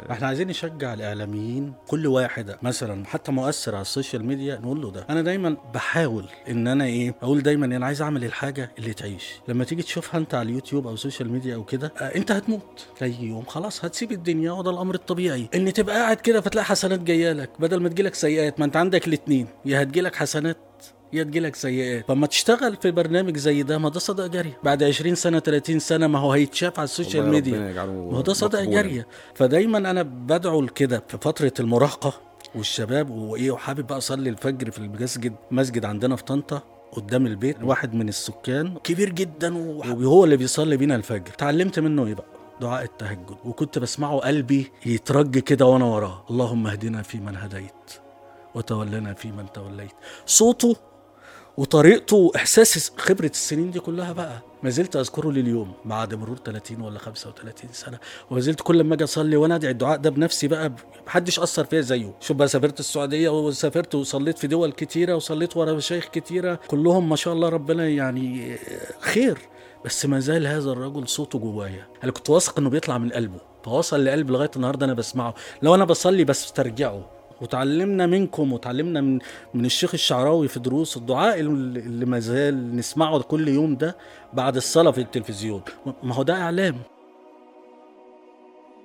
احنا عايزين نشجع الاعلاميين كل واحد مثلا حتى مؤثر على السوشيال ميديا نقول له ده انا دايما بحاول ان انا ايه اقول دايما انا عايز اعمل الحاجه اللي تعيش لما تيجي تشوفها انت على اليوتيوب او السوشيال ميديا او كده آه انت هتموت تلاقي يوم خلاص هتسيب الدنيا وده الامر الطبيعي ان تبقى قاعد كده فتلاقي حسنات جايه لك بدل ما تجيلك سيئات ما انت عندك الاثنين يا هتجيلك حسنات يا تجيلك سيئات فما تشتغل في برنامج زي ده ما ده صدقه جاريه بعد 20 سنه 30 سنه ما هو هيتشاف على السوشيال والله ميديا ربنا يجعله ما هو ده صدقه مقبولا. جاريه فدايما انا بدعو لكده في فتره المراهقه والشباب وايه وحابب بقى اصلي الفجر في المسجد مسجد عندنا في طنطا قدام البيت واحد من السكان كبير جدا وهو اللي بيصلي بينا الفجر اتعلمت منه ايه بقى دعاء التهجد وكنت بسمعه قلبي يترج كده وانا وراه اللهم اهدنا فيمن هديت وتولنا فيمن توليت صوته وطريقته واحساس خبره السنين دي كلها بقى ما زلت اذكره لليوم بعد مرور 30 ولا 35 سنه وما زلت كل ما اجي اصلي وانا ادعي الدعاء ده بنفسي بقى ب- محدش اثر فيا زيه شوف بقى سافرت السعوديه وسافرت وصليت في دول كتيره وصليت ورا مشايخ كتيره كلهم ما شاء الله ربنا يعني خير بس ما زال هذا الرجل صوته جوايا انا كنت واثق انه بيطلع من قلبه فوصل لقلبي لغايه النهارده انا بسمعه لو انا بصلي بسترجعه وتعلمنا منكم وتعلمنا من من الشيخ الشعراوي في دروس الدعاء اللي اللي ما زال نسمعه كل يوم ده بعد الصلاه في التلفزيون ما هو ده اعلام